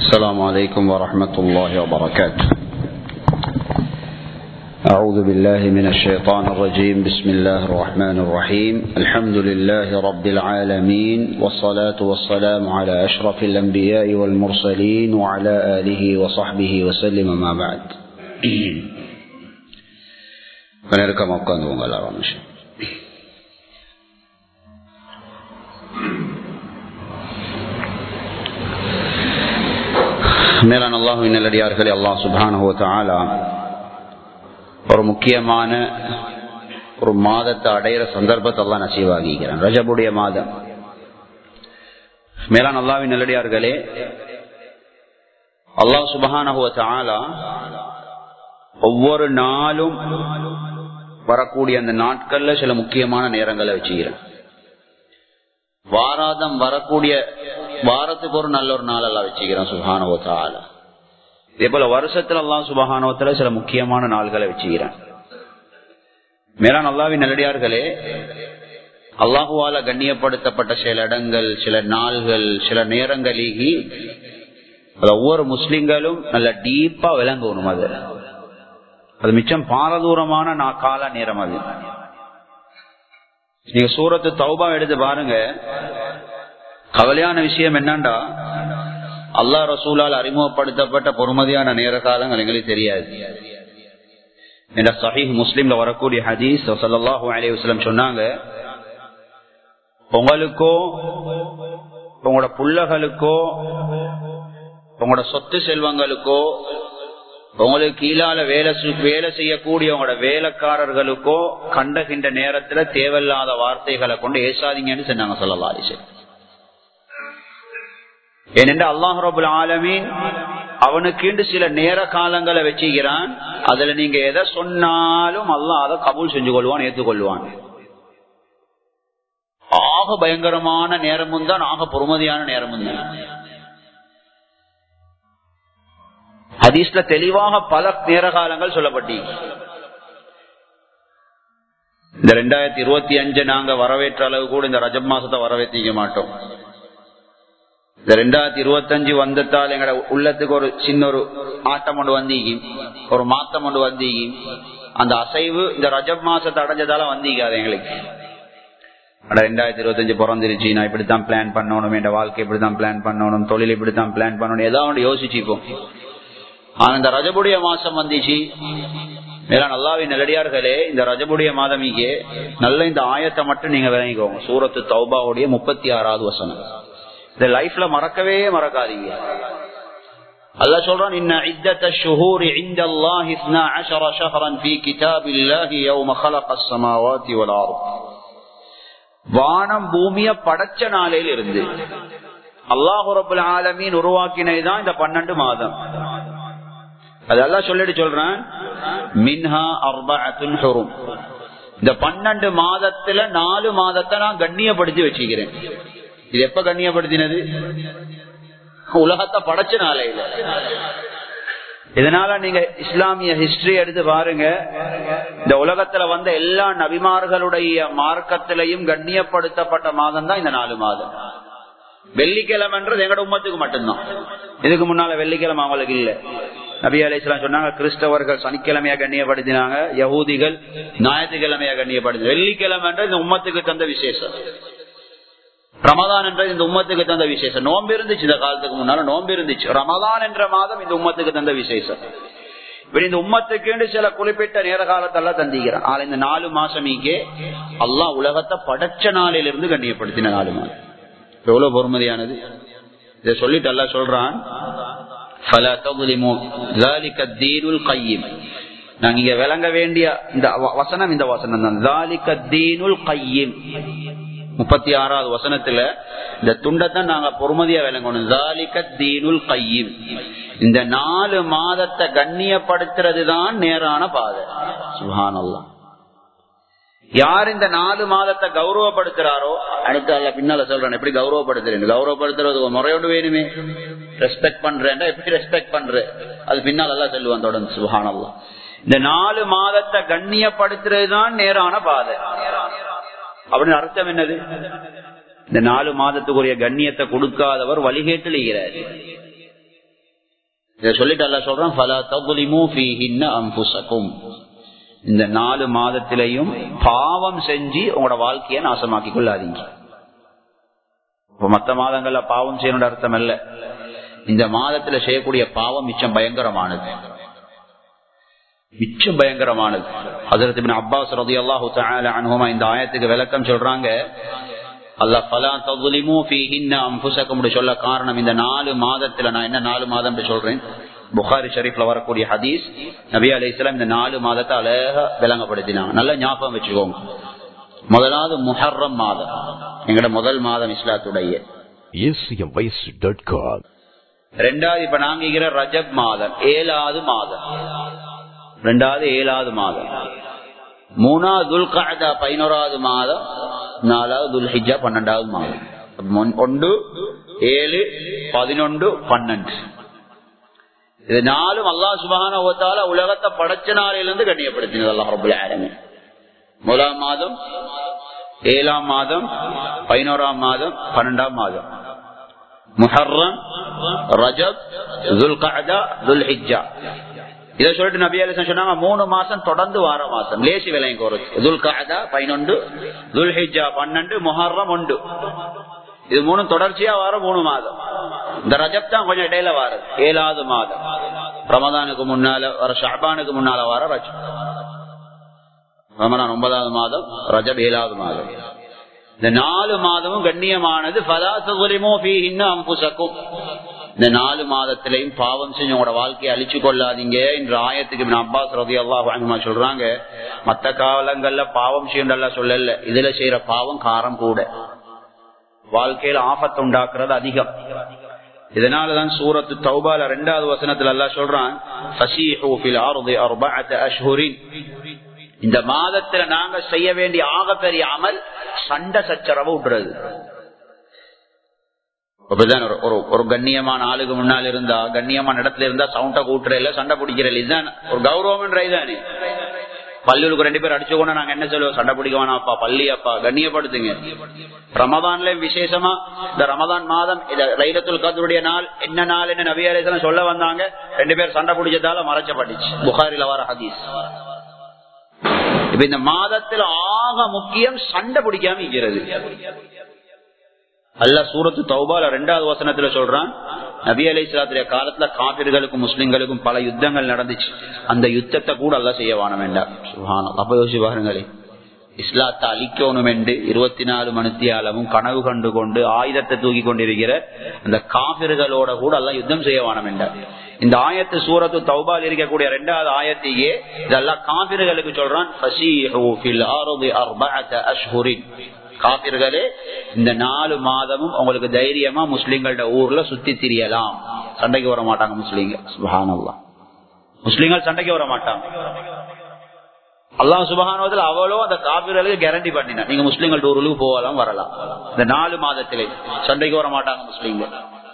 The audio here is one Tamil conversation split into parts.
السلام عليكم ورحمة الله وبركاته أعوذ بالله من الشيطان الرجيم بسم الله الرحمن الرحيم الحمد لله رب العالمين والصلاة والسلام على أشرف الأنبياء والمرسلين وعلى آله وصحبه وسلم ما بعد فنركم أبقى على رمشي மேலான அல்லாஹுவின் நல்லடியார்களே அல்லாஹ் சுபானுவ தாலா ஒரு முக்கியமான ஒரு மாதத்தை அடையிற சந்தர்ப்பத்தை எல்லாம் நசீவாகிக்கிறான் ரஜபுடைய மாதம் மேலான அல்லாவின் நல்லடியார்களே அல்லாஹ் சுபஹானஹுவ தாலா ஒவ்வொரு நாளும் வரக்கூடிய அந்த நாட்கள்ல சில முக்கியமான நேரங்களை வச்சுக்கிறேன் வாராதம் வரக்கூடிய வாரத்துக்கு ஒரு நல்ல ஒரு நாள் எல்லாம் வச்சுக்கிறோம் சுபானுவத்தால இதே போல வருஷத்துல எல்லாம் சுபகானுவத்துல சில முக்கியமான நாள்களை வச்சுக்கிறேன் மேலா நல்லாவின் நல்லடியார்களே அல்லாஹுவால கண்ணியப்படுத்தப்பட்ட சில இடங்கள் சில நாள்கள் சில நேரங்களீகி ஒவ்வொரு முஸ்லிம்களும் நல்ல டீப்பா விளங்கணும் அது அது மிச்சம் பாரதூரமான கால நேரம் அது நீங்க சூரத்து தௌபா எடுத்து பாருங்க கவலையான விஷயம் என்னண்டா அல்லா ரசூலால் அறிமுகப்படுத்தப்பட்ட பொறுமதியான நேர காலங்கள் எங்களுக்கு தெரியாது என்ற சஹீஹ் முஸ்லீம்ல வரக்கூடிய ஹதீஸ் சல்லாஹூ அலி வஸ்லம் சொன்னாங்க உங்களுக்கோ உங்களோட புள்ளகளுக்கோ உங்களோட சொத்து செல்வங்களுக்கோ உங்களுக்கு கீழால வேலை வேலை செய்யக்கூடிய உங்களோட வேலைக்காரர்களுக்கோ கண்டகின்ற நேரத்துல தேவையில்லாத வார்த்தைகளை கொண்டு ஏசாதீங்கன்னு சொன்னாங்க சொல்லலாம் அலிசன் ஏனென்று அல்லாஹ் ரபுல் ஆலமீன் அவனுக்கு சில நேர காலங்களை வச்சுக்கிறான் அதுல நீங்க எதை சொன்னாலும் அல்லாஹ் அதை கபூல் செஞ்சு கொள்வான் ஏற்றுக்கொள்வான் ஆக பயங்கரமான நேரமும் தான் ஆக பொறுமதியான நேரமும் தான் ஹதீஸ்ல தெளிவாக பல நேர காலங்கள் சொல்லப்பட்டி இந்த ரெண்டாயிரத்தி இருபத்தி அஞ்சு நாங்க வரவேற்ற அளவு கூட இந்த ரஜப் மாசத்தை வரவேற்றிக்க மாட்டோம் இந்த ரெண்டாயிரத்தி இருபத்தி அஞ்சு வந்தத்தால் எங்கட உள்ளத்துக்கு ஒரு சின்ன ஒரு ஆட்டம் ஒன்று வந்தீங்க ஒரு மாத்தம் ஒன்று வந்தீங்க அந்த அசைவு இந்த ரஜப் மாசத்தை அடைஞ்சதால வந்தீங்க அது எங்களுக்கு ரெண்டாயிரத்தி இருபத்தஞ்சு பிறந்திருச்சு நான் இப்படித்தான் பிளான் பண்ணணும் என் வாழ்க்கை இப்படித்தான் பிளான் பண்ணணும் தொழில் இப்படித்தான் பிளான் பண்ணணும் ஏதாவது யோசிச்சுப்போம் ஆனா இந்த ரஜபுடைய மாசம் வந்துச்சு மேல நல்லாவின் நல்லடியார்களே இந்த ரஜபுடைய மாதம் இங்கே நல்ல இந்த ஆயத்தை மட்டும் நீங்க விளங்கிக்கோங்க சூரத்து தௌபாவுடைய முப்பத்தி ஆறாவது வசனம் இந்த லைஃப்ல மறக்கவே மறக்காதீங்க அல்ல சொல்றான் இன்ன عدة الشهور عند الله 12 شهرا في كتاب الله يوم خلق السماوات والارض வானம் பூமிய படைச்ச நாளையில் இருந்து அல்லாஹு ரபுல் ஆலமீன் உருவாக்கினதுதான் இந்த பன்னெண்டு மாதம் அதெல்லாம் சொல்லிட்டு சொல்றேன் மின்ஹா அர்பத்துன் ஹுரும் இந்த பன்னெண்டு மாதத்துல நாலு மாதத்தை நான் கண்ணியப்படுத்தி வச்சுக்கிறேன் இது எப்ப கண்ணியப்படுத்தினது உலகத்தை படைச்ச நாளையில இதனால நீங்க இஸ்லாமிய ஹிஸ்டரி எடுத்து பாருங்க இந்த உலகத்துல வந்த எல்லா நபிமார்களுடைய மார்க்கத்திலையும் கண்ணியப்படுத்தப்பட்ட மாதம் தான் இந்த நாலு மாதம் வெள்ளிக்கிழமைன்றது எங்கட உம்மத்துக்கு மட்டும்தான் இதுக்கு முன்னால வெள்ளிக்கிழமை அவங்களுக்கு இல்ல நபி அலிஸ்லாம் சொன்னாங்க கிறிஸ்தவர்கள் சனிக்கிழமையா கண்ணியப்படுத்தினாங்க யகூதிகள் ஞாயிற்றுக்கிழமையா கண்ணியப்படுத்தி வெள்ளிக்கிழமைன்றது இந்த உம்மத்துக்கு தந்த விசேஷம் ரமதான் என்ற இந்த உம்மத்துக்கு தந்த விசேஷம் நோம்பு இருந்துச்சு இந்த காலத்துக்கு முன்னால நோம்பு இருந்துச்சு ரமதான் என்ற மாதம் இந்த உம்மத்துக்கு தந்த விசேஷம் இப்படி இந்த உம்மத்துக்கு சில குறிப்பிட்ட நேர காலத்தெல்லாம் தந்திக்கிறான் ஆனா இந்த நாலு மாசம் இங்கே அல்லா உலகத்தை படைச்ச நாளிலிருந்து கண்ணியப்படுத்தின நாலு மாதம் எவ்வளவு பொறுமதியானது இதை சொல்லிட்டு அல்ல சொல்றான் நாங்க இங்க விளங்க வேண்டிய இந்த வசனம் இந்த வசனம் தான் முப்பத்தி ஆறாவது வசனத்துல இந்த துண்டத்தான் நாங்க பொறுமதியா விளங்கணும் தீனுல் கையும் இந்த நாலு மாதத்தை கண்ணியப்படுத்துறது தான் நேரான பாதை சுஹானல்லா யார் இந்த நாலு மாதத்தை கௌரவப்படுத்துறாரோ அடுத்த அல்ல பின்னால சொல்றேன் எப்படி கௌரவப்படுத்துறேன் கௌரவப்படுத்துறது ஒரு முறையோடு வேணுமே ரெஸ்பெக்ட் பண்றேன் எப்படி ரெஸ்பெக்ட் பண்ற அது பின்னால் எல்லாம் சொல்லுவான் தொடர்ந்து சுகானல்லாம் இந்த நாலு மாதத்தை கண்ணியப்படுத்துறது தான் நேரான பாதை அப்படின்னு அர்த்தம் என்னது இந்த நாலு மாதத்துக்குரிய கண்ணியத்தை கொடுக்காதவர் வழிகேட்டில் ஈகிறார் இதை சொல்லிட்டு அல்ல சொல்றான் "ஃபலா தظ்லிமூ ஃபீஹின்ன அன்ஃபுஸக்கும்." இந்த நாலு மாதத்திலையும் பாவம் செஞ்சு உங்களோட வாழ்க்கையை நாசமாக்கி கொள்ளாதீங்க இப்ப மத்த மாதங்கள்ல பாவம் செய்யணும்னு அர்த்தம் அல்ல இந்த மாதத்துல செய்யக்கூடிய பாவம் மிச்சம் பயங்கரமானது மிச்சம் பயங்கரமானது ஹசரத் இப்னு அப்பாஸ் ரலியல்லாஹு தஆலா அன்ஹுமா இந்த ஆயத்துக்கு விளக்கம் சொல்றாங்க அல்லாஹ் ஃபலா தظ்லிமூ ஃபீஹின்ன அன்ஃபுஸக்கும் சொல்ல காரணம் இந்த நாலு மாதத்துல நான் என்ன நாலு மாதம் சொல்றேன் புகாரி ஷரீஃப்ல வரக்கூடிய ஹதீஸ் நபி அலைஹிஸ்ஸலாம் இந்த நாலு மாதத்தை அழகா விளங்கப்படுத்தினாங்க நல்ல ஞாபகம் வச்சுக்கோங்க முதலாவது முஹர்ரம் மாதம் எங்கட முதல் மாதம் இஸ்லாத்துடைய acmvoice.com. ரெண்டாவது இப்ப நாங்க இருக்கிற ரஜப் மாதம் ஏழாவது மாதம் ரெண்டாவது ஏழாவது மாதம் மூணாவது துல்காதா பதினோராவது மாதம் நாலாவது துல்ஹிஜா பன்னெண்டாவது மாதம் மொன்- ஒன்று ஏழு பதினொன்று பன்னெண்டு இது நாலும் அல்லாஹ் சுபஹான ஓத்தால உலகத்தை படைச்ச நாளிலிருந்து கண்ணியப்படுத்தினது அல்லாஹ் ரபுல் ஆலமீன் முதலாம் மாதம் ஏழாம் மாதம் பதினோராம் மாதம் பன்னெண்டாம் மாதம் முஹர்ரம் ரஜப் துல்கஅதா துல்ஹிஜ்ஜா இதை சொல்லிட்டு நபி அலிசன் சொன்னாங்க மூணு மாசம் தொடர்ந்து வார மாசம் லேசி விலையும் குறைச்சு துல்கஅதா பதினொன்று துல்ஹிஜ்ஜா பன்னெண்டு முஹர்ரம் ஒன்று இது மூணு தொடர்ச்சியா வர மூணு மாதம் இந்த ரஜப் தான் கொஞ்சம் இடையில வாரது ஏழாவது மாதம் ரமதானுக்கு முன்னால வர ஷாபானுக்கு முன்னால வர ரஜப் ரமலான் ஒன்பதாவது மாதம் ரஜப் ஏழாவது மாதம் இந்த நாலு மாதமும் கண்ணியமானது ஃபலாசுலிமோ ஃபீஹின்ன அம்புசக்கும் இந்த நாலு மாதத்திலையும் பாவம் செஞ்சு உங்களோட வாழ்க்கையை அழிச்சு கொள்ளாதீங்க என்ற ஆயத்துக்கு இப்னு அப்பாஸ் ரதி அல்லாஹ் சொல்றாங்க மத்த காலங்கள்ல பாவம் செய்யண்டல்ல சொல்லல இதுல செய்யற பாவம் காரம் கூட வாழ்க்கையில ஆபத்து உண்டாக்குறது அதிகம் இதனாலதான் சூரத்து தௌபால ரெண்டாவது வசனத்துல எல்லாம் சொல்றான் "ஃபஸீஹு ஃபில் அர்தி அர்பஅத அஷ்ஹுரின்." இந்த மாதத்துல நாங்க செய்ய வேண்டிய ஆகப்பெரிய அமல் சண்டை சச்சரவு விடுறது அப்படிதான் ஒரு- ஒரு ஒரு கண்ணியமான ஆளுக்கு முன்னால் இருந்தா கண்ணியமான இடத்துல இருந்தா சவுண்ட கூட்டுற இல்ல சண்டை பிடிக்கிற இல்ல இதுதான் ஒரு கௌரவம் இதுதானே பள்ளிகளுக்கு ரெண்டு பேர் அடிச்சுக்கோனா நாங்க என்ன சொல்லுவோம் சண்டை பிடிக்க வேணாம்ப்பா பள்ளி அப்பா கண்ணியப்படுத்துங்க ரமதான்ல விசேஷமா இந்த ரமதான் மாதம் இந்த லைலத்துல் கதருடைய நாள் என்ன நாள் என்ன நபி அலிஸ்லாம் சொல்ல வந்தாங்க ரெண்டு பேர் சண்டை பிடிச்சதால மறைச்சப்பட்டுச்சு புகாரில வர ஹதீஸ் இப்ப இந்த மாதத்தில் ஆக முக்கியம் சண்டை பிடிக்காம இருக்கிறது அல்ல சூரத்து தௌபால ரெண்டாவது வசனத்துல சொல்றான் நபி அலை சலாத்துடைய காலத்துல காபிர்களுக்கும் முஸ்லிம்களுக்கும் பல யுத்தங்கள் நடந்துச்சு அந்த யுத்தத்தை கூட அல்ல செய்ய வானம் வேண்டாம் சுப்ஹானல்லாஹ். அப்ப யோசிச்சு பாருங்களே இஸ்லாத்தை அழிக்கணும் என்று இருபத்தி நாலு மணித்தியாலமும் கனவு கண்டு கொண்டு ஆயுதத்தை தூக்கி கொண்டிருக்கிற அந்த காபிர்களோட கூட எல்லாம் யுத்தம் செய்ய வானம் வேண்டாம் இந்த ஆயத்து சூரத்து தௌபால் இருக்கக்கூடிய ரெண்டாவது ஆயத்தையே இதெல்லாம் காபிர்களுக்கு சொல்றான் "ஃபஸீஹு ஃபில் அர்தி அர்பஅத அஷ்ஹுரின்." காபிர்களே இந்த நாலு மாதமும் உங்களுக்கு தைரியமா முஸ்லிம்களோட ஊர்ல சுத்தி திரியலாம் சண்டைக்கு வர மாட்டாங்க முஸ்லீம்கள் சுபஹானல்லாஹ் முஸ்லீம்கள் சண்டைக்கு வர மாட்டாங்க அல்லாஹ் சுபஹானவத்தில் அவ்வளோ அந்த காபிர்களுக்கு கேரண்டி பண்ணினா நீங்க முஸ்லீம்கள் ஊருக்கு போகலாம் வரலாம் இந்த நாலு மாதத்திலே சண்டைக்கு வர மாட்டாங்க முஸ்லீம்கள்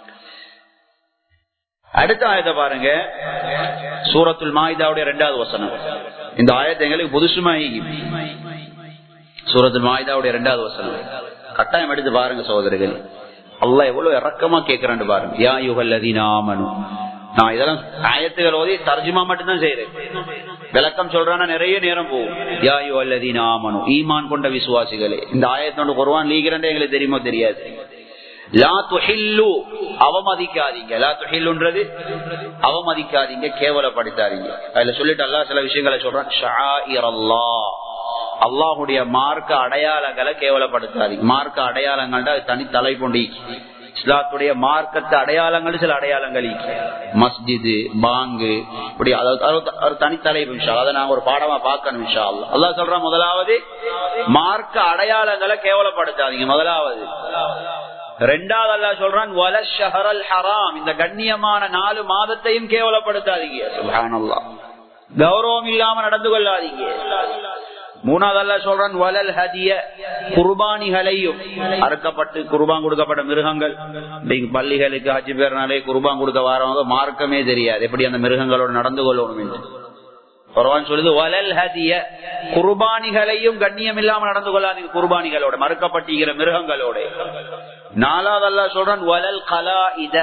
அடுத்த ஆயத்தை பாருங்க சூரத்துல் மாயுதாவுடைய ரெண்டாவது வசனம் இந்த ஆயத்தை எங்களுக்கு புதுசுமாயி சூரத்துல் மாயுதாவுடைய ரெண்டாவது வசனம் கட்டாயம் எடுத்து பாருங்க சகோதரர்கள் அல்லாஹ் எவ்வளவு இறக்கமா கேட்கிறான்னு பாருங்க யா யுகல்லதீன ஆமனு நான் இதெல்லாம் ஆயத்துகள் ஓதி தர்ஜுமா மட்டும்தான் செய்யறேன் விளக்கம் சொல்றானா நிறைய நேரம் போகும் யா யுகல்லதீன ஆமனு ஈமான் கொண்ட விசுவாசிகளே இந்த ஆயத்தோட குர்வான் லீகிறண்டே எங்களுக்கு தெரியுமோ தெரியாது லா துஹில்லு அவமதிக்காதீங்க லா துஹில்லுன்றது அவமதிக்காதீங்க கேவலப்படுத்தாதீங்க அதுல சொல்லிட்டு அல்லாஹ் சில விஷயங்களை சொல்றான் ஷாயிரல்லாஹ் அல்லாஹுடைய மார்க்க அடையாளங்களை கேவலப்படுத்தாதீங்க மார்க்க அடையாளங்கள்டா அது தனி தலை கொண்டு இஸ்லாத்துடைய மார்க்கத்து அடையாளங்கள் சில அடையாளங்கள் இருக்கு. மஸ்ஜிது பாங்கு இப்படி அதாவது அது ஒரு தனித்தலை விஷயம் அதை நாங்க ஒரு பாடமா பார்க்கணும் விஷயம் அல்ல அல்லாஹ் சொல்றான் முதலாவது மார்க்க அடையாளங்களை கேவலப்படுத்தாதீங்க முதலாவது ரெண்டாவது அல்லாஹ் சொல்றான் வல ஷஹரல் ஹராம் இந்த கண்ணியமான நாலு மாதத்தையும் கேவலப்படுத்தாதீங்க சுப்ஹானல்லாஹ் கௌரவம் இல்லாம நடந்து கொள்ளாதீங்க மூணாவது அல்ல சொல்றான் வலல் ஹதிய குர்பானிகளையும் அறுக்கப்பட்டு குர்பான் கொடுக்கப்பட்ட மிருகங்கள் இன்னைக்கு பள்ளிகளுக்கு ஹஜ் பேர்னாலே குர்பான் கொடுக்க வரவங்க மார்க்கமே தெரியாது எப்படி அந்த மிருகங்களோட நடந்து கொள்ளணும் என்று குர்பான் சொல்லுது வலல் ஹதிய குர்பானிகளையும் கண்ணியம் இல்லாம நடந்து கொள்ளாதீங்க குர்பானிகளோட மறுக்கப்பட்டிருக்கிற மிருகங்களோட நாலாவது அல்ல சொல்றான் வலல் கலா இத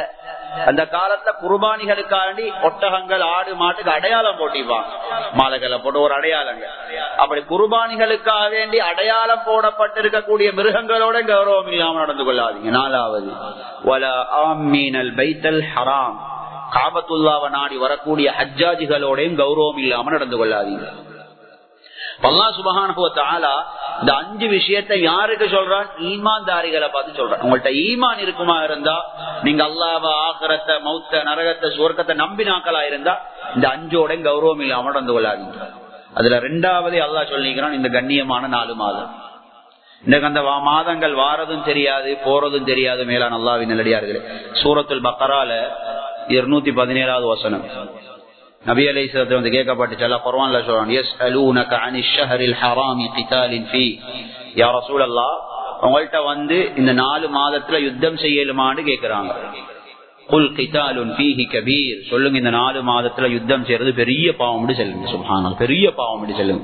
அந்த காலத்துல குர்பானிகளுக்காண்டி ஒட்டகங்கள் ஆடு மாட்டுக்கு அடையாளம் போட்டிப்பாங்க மாலைகளை போட்டு ஒரு அடையாளங்க அப்படி குர்பானிகளுக்காக வேண்டி அடையாளம் போடப்பட்டிருக்கக்கூடிய மிருகங்களோட கௌரவம் இல்லாம நடந்து கொள்ளாதீங்க நாலாவது வல ஆமீனல் பைத்தல் ஹராம் காபத்துல்லாவை நாடி வரக்கூடிய ஹஜ்ஜாஜிகளோடையும் கௌரவம் இல்லாம நடந்து கொள்ளாதீங்க அல்லா சுபகானுபவத்தாலா இந்த அஞ்சு விஷயத்தை யாருக்கு சொல்றான் ஈமான்தாரிகளை பார்த்து சொல்றான் உங்கள்ட்ட ஈமான் இருக்குமா இருந்தா நீங்க அல்லாவ ஆக்கரத்தை மௌத்த நரகத்தை சுவர்க்கத்தை நம்பினாக்களா இருந்தா இந்த அஞ்சோட கௌரவம் இல்லாம நடந்து கொள்ளாதீங்க அதுல ரெண்டாவதே அல்லா சொல்லிக்கிறான் இந்த கண்ணியமான நாலு மாதம் இன்னைக்கு அந்த மாதங்கள் வாரதும் தெரியாது போறதும் தெரியாது மேலான அல்லாவின் நல்லடியார்களே சூரத்துல் பக்கரால இருநூத்தி பதினேழாவது வசனம் நபி அலை வந்து கேட்கப்பட்டுச்சு அல்லா குர்ஆன்ல சொல்றான் எஸ் அலூனக அனி ஷஹரில் ஹராமி கிதாலின் ஃபீ யா ரசூலல்லாஹ் உங்கள்ட்ட வந்து இந்த நாலு மாதத்துல யுத்தம் செய்யலுமான்னு கேக்குறாங்க குல் கிதாலுன் ஃபீஹி கபீர் சொல்லுங்க இந்த நாலு மாதத்துல யுத்தம் செய்யறது பெரிய பாவம் சொல்லுங்க சுஹானல் பெரிய பாவம் சொல்லுங்க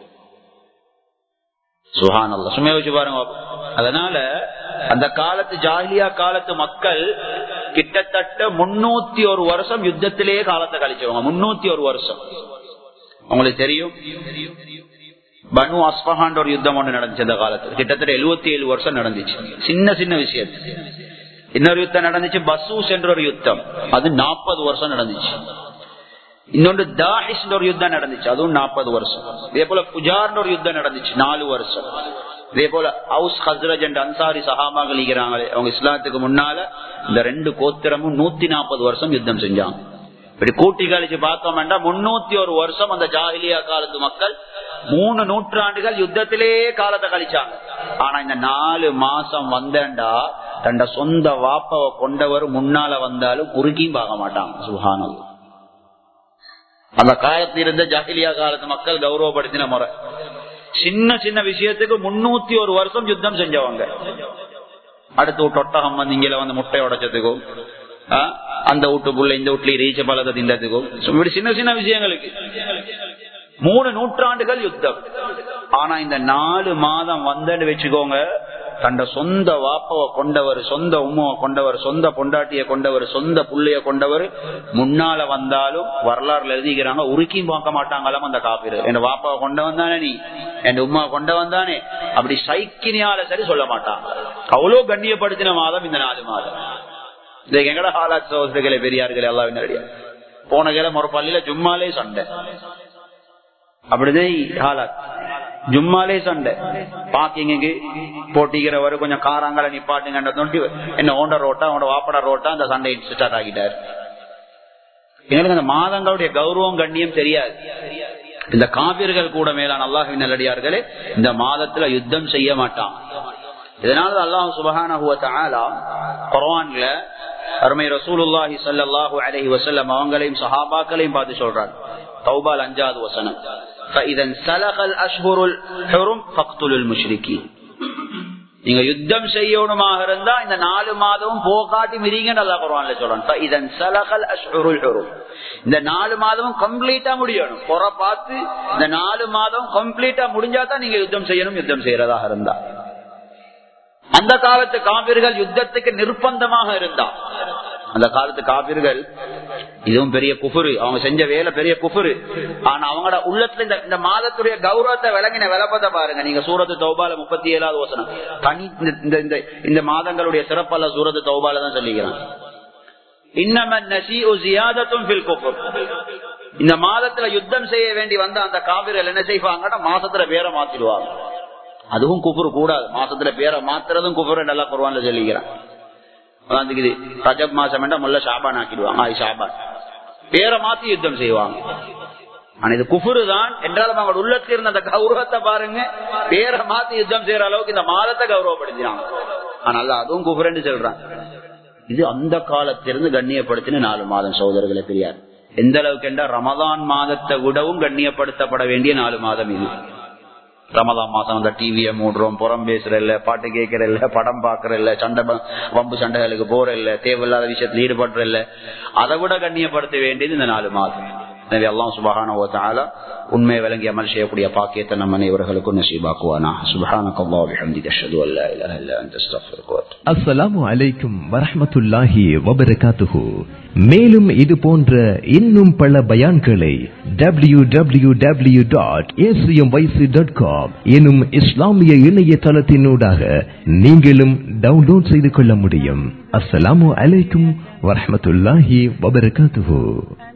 சுஹானல்லா சும்மா வச்சு பாருங்க அதனால அந்த காலத்து ஜாலியா காலத்து மக்கள் கிட்டத்தட்ட முன்னூத்தி ஒரு வருஷம் யுத்தத்திலேயே காலத்தை கழிச்சவங்க முன்னூத்தி ஒரு வருஷம் உங்களுக்கு தெரியும் பனு அஸ்பஹான் ஒரு யுத்தம் ஒன்று நடந்துச்சு அந்த காலத்துல கிட்டத்தட்ட எழுபத்தி ஏழு வருஷம் நடந்துச்சு சின்ன சின்ன விஷயம் இன்னொரு யுத்தம் நடந்துச்சு பசூஸ் என்ற ஒரு யுத்தம் அது நாற்பது வருஷம் நடந்துச்சு இன்னொன்று தாஹிஷ் ஒரு யுத்தம் நடந்துச்சு அதுவும் நாற்பது வருஷம் இதே போல புஜார் ஒரு யுத்தம் நடந்துச்சு நாலு வருஷம் இதே போல ஹவுஸ் ஹஸ்ரஜ் அண்ட் அன்சாரி சஹாபாக்கள் இருக்கிறாங்களே அவங்க இஸ்லாத்துக்கு முன்னால இந்த ரெண்டு கோத்திரமும் நூத்தி நாற்பது வருஷம் யுத்தம் செஞ்சாங்க இப்படி கூட்டி கழிச்சு பார்த்தோம்னா முன்னூத்தி ஒரு வருஷம் அந்த ஜாகிலியா காலத்து மக்கள் மூணு நூற்றாண்டுகள் யுத்தத்திலே காலத்தை கழிச்சாங்க ஆனா இந்த நாலு மாசம் வந்தேன்டா தண்ட சொந்த வாப்பவை கொண்டவர் முன்னால வந்தாலும் குறுக்கியும் பார்க்க மாட்டாங்க சுகானல் அந்த காலத்தில் இருந்த ஜாகிலியா காலத்து மக்கள் கௌரவப்படுத்தின முறை சின்ன சின்ன விஷயத்துக்கு முன்னூத்தி ஒரு வருஷம் யுத்தம் செஞ்சவங்க அடுத்து விட்டு ஒட்டகம் வந்து இங்க வந்து முட்டை உடைச்சதுக்கும் அந்த வீட்டுக்குள்ள இந்த வீட்டுல ரீச்ச பழத்தை தின்றதுக்கும் இப்படி சின்ன சின்ன விஷயங்களுக்கு மூணு நூற்றாண்டுகள் யுத்தம் ஆனா இந்த நாலு மாதம் வந்தன்னு வச்சுக்கோங்க தண்ட சொந்த வாப்பவை கொண்டவர் சொந்த உமாவை கொண்டவர் சொந்த பொண்டாட்டிய கொண்டவர் சொந்த புள்ளைய கொண்டவர் முன்னால வந்தாலும் வரலாறுல எழுதிக்கிறாங்க உருக்கியும் பார்க்க மாட்டாங்களாம் அந்த காப்பீர் என் வாப்பாவை கொண்ட வந்தானே நீ என் உமா கொண்ட வந்தானே அப்படி சைக்கினியால சரி சொல்ல மாட்டாங்க அவ்வளவு கண்ணியப்படுத்தின மாதம் இந்த நாலு மாதம் இது எங்கட ஹாலாத் சோதரிகளே பெரியார்களே எல்லாம் நிறைய போன கிழமை ஒரு பள்ளியில ஜும்மாலே சண்டை அப்படிதான் ஹாலாத் ஜும்மாலே சண்டை பாக்கிங்க போட்டிக்கிறவரு கொஞ்சம் காராங்களை நிப்பாட்டுங்க தொண்டி என்ன ஓண்ட ரோட்டா உன்னோட வாப்பட ரோட்டா அந்த சண்டை ஸ்டார்ட் ஆகிட்டார் எங்களுக்கு அந்த மாதங்களுடைய கௌரவம் கண்ணியம் தெரியாது இந்த காவிர்கள் கூட மேலான அல்லாஹின் நல்லடியார்களே இந்த மாதத்துல யுத்தம் செய்ய மாட்டான் இதனால அல்லாஹ் சுபகான குரான்ல அருமை ரசூலுல்லாஹி சல்லாஹூ அலஹி வசல்லம் அவங்களையும் சஹாபாக்களையும் பார்த்து சொல்றாங்க தௌபால் அஞ்சாவது வசனம் நீங்க யுத்தம் செய்யணுமாக இருந்தா இந்த நாலு மாதமும் போகாட்டி மிரிங்க நல்லா குரான்ல சொல்றான் இந்த நாலு மாதமும் கம்ப்ளீட்டா முடியணும் புற பார்த்து இந்த நாலு மாதம் கம்ப்ளீட்டா முடிஞ்சாதான் நீங்க யுத்தம் செய்யணும் யுத்தம் செய்யறதாக இருந்தா அந்த காலத்து காவிர்கள் யுத்தத்துக்கு நிர்பந்தமாக இருந்தா அந்த காலத்து காவிர்கள் இதுவும் பெரிய குஃபுரு அவங்க செஞ்ச வேலை பெரிய குஃபுரு ஆனா அவங்களோட உள்ளத்துல இந்த இந்த மாதத்துடைய கௌரவத்தை விளங்கின விளப்பத்தை பாருங்க நீங்க சூரத்து தௌபால முப்பத்தி ஏழாவது வசனம் தனி இந்த இந்த இந்த மாதங்களுடைய சிறப்பல்ல சூரத்து தௌபால தான் சொல்லிக்கிறான் இந்த மாதத்துல யுத்தம் செய்ய வேண்டி வந்த அந்த காவிர்கள் என்ன செய்வாங்கன்னா மாசத்துல பேரை மாத்திடுவாங்க அதுவும் குப்புறு கூடாது மாசத்துல பேரை மாத்துறதும் குப்புறு நல்லா குருவான்ல சொல்லிக்கிறான் ரஜப் மாசம் முல்ல ஷாபான் ஆக்கிடுவாங்க ஆய் ஷாபான் பேரை மாத்தி யுத்தம் செய்வாங்க ஆனா இது குஃபுரு தான் என்றாலும் அவங்க உள்ளத்தில் இருந்த அந்த கௌரவத்தை பாருங்க பேரை மாத்தி யுத்தம் செய்யற அளவுக்கு இந்த மாதத்தை கௌரவப்படுத்தினாங்க ஆனா அதுவும் குஃபுரன்னு சொல்றாங்க இது அந்த காலத்திலிருந்து கண்ணியப்படுத்தின நாலு மாதம் சோதரர்களை பெரியார் எந்த அளவுக்கு என்றால் ரமதான் மாதத்தை விடவும் கண்ணியப்படுத்தப்பட வேண்டிய நாலு மாதம் இது ரமதான் மாசம் அந்த டிவியை மூடுறோம் புறம் பேசுற இல்ல பாட்டு கேட்கற இல்ல படம் பாக்குற இல்ல சண்டை வம்பு சண்டைகளுக்கு போற இல்ல தேவையில்லாத விஷயத்துல ஈடுபடுற இல்ல அதை விட கண்ணியப்படுத்த வேண்டியது இந்த நாலு மாதம் எனவே அல்லாஹ் சுபஹானஹு வ தஆலா உண்மை விளங்கி அமல் செய்யக்கூடிய பாக்கியத்தை நம் அனைவர்களுக்கும் நசீபாக்குவானா சுபஹானக்கல்லாஹு வ பிஹம்திக அஷ்ஹது அல்லா இலாஹ இல்லா அன்த அஸ்தக்ஃபிருக வ அத்தூபு அஸ்ஸலாமு அலைக்கும் வரஹ்மத்துல்லாஹி வபரகாத்துஹு மேலும் இது போன்ற இன்னும் பல பயான்களை W W W dot dot com எனும் இஸ்லாமிய இணையதளத்தினூடாக நீங்களும் டவுன்லோட் செய்து கொள்ள முடியும் அஸ்ஸலாமு அலைக்கும் வரஹ்மத்துல்லாஹி வபரகாத்துஹு